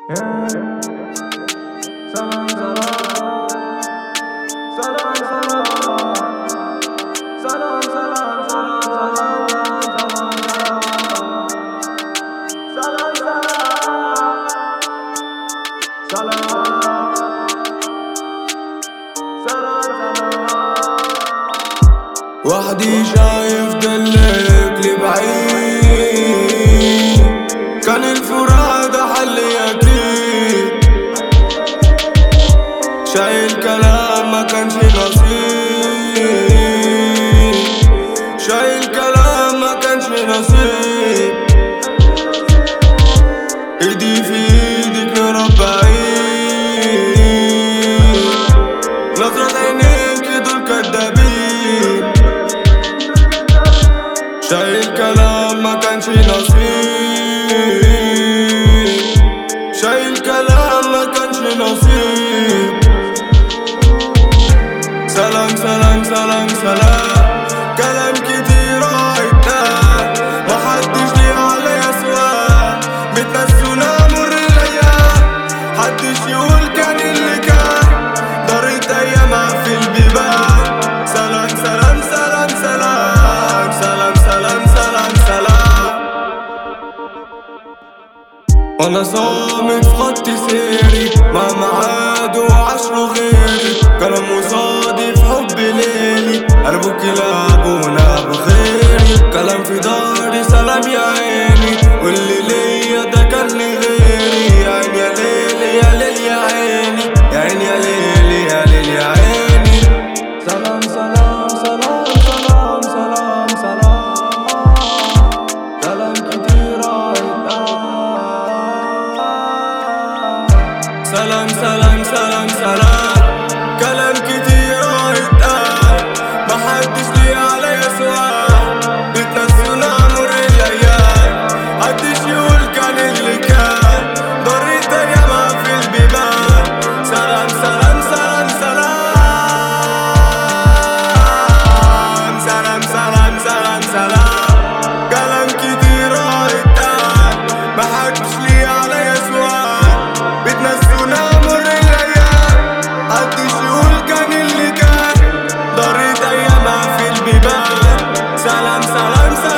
سلام سلام سلام سلام سلام سلام وحدي شايف دلك لبعيد كان الفراد حل اكيد شايل كلام ما كانش نصيب شايل كلام ما كانش نصيب ايدي في ايدك مربعين نظرة عينيك دول كدابين شايل كلام ما كانش نصيب شايل كلام ما كانش نصيب سلام سلام سلام سلام كلام كتير عيدان محدش ليه عليا سؤال بتنسونا مر الايام حدش يقول كان اللي كان دارت ايامها في البيبان سلام سلام سلام سلام سلام سلام سلام سلام وانا صامت في خط سيري مع معاد وعشره غيري كلام مصادف حب ليلي قلبه كلاب وناب خيري كلام في داري سلام يا عيني واللي ليا ده كان لغيري يا عيني يا ليلي يا ليل يا عيني يا عيني يا ليلي يا ليل يا عيني سلام سلام سلام سلام سلام سلام كلام كتير عيدان سلام سلام سلام سلام كلام كتير عيدان محدش ليه عليا سؤال بتنسونا مر الايام محدش يقول كان اللي كان ضريت ايامها في البيبان سلام سلام سلام سلام سلام سلام سلام سلام كلام كتير عيدان محدش ليه عليا سؤال بتنسونا مر الايام محدش يقول كان اللي كان ضريت ايامها في البيبان سلام سلام سلام